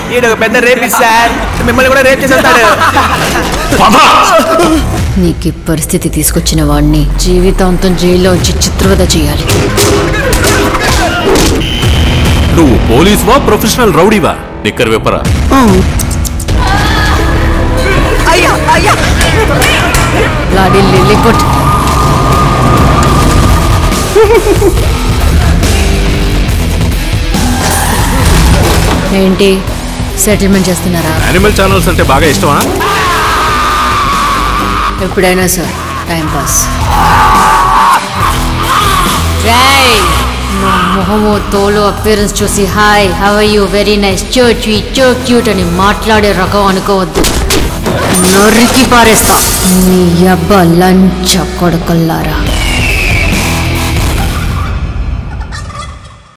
ఈడు ఒక పెద్ద రేప్ సార్ మిమ్మల్ని కూడా రేప్ చేసేస్తాడు నీకు ఈ పరిస్థితి తీసుకొచ్చిన వాడిని జీవితాంతం జైల్లో ఉంచి చిత్రవద చేయాలి నువ్వు పోలీసువా ప్రొఫెషనల్ రౌడీవా నిక్కర్ వెప్పరా అయ్యా అయ్యా లాడీ లిల్లీపుట్ ఏంటి సెటిల్మెంట్ చేస్తున్నారా యానిమల్ ఛానల్స్ అంటే బాగా ఇష్టమా ఎప్పుడైనా సార్ టైం పాస్ జై నా మొహము తోలు అపియరెన్స్ చూసి hi how you very nice so sweet so cute అని మాట్లాడే రకం అనుకోవద్దు నరికి పారేస్తా నీ అబ్బ లంచ కొడుకుల్లారా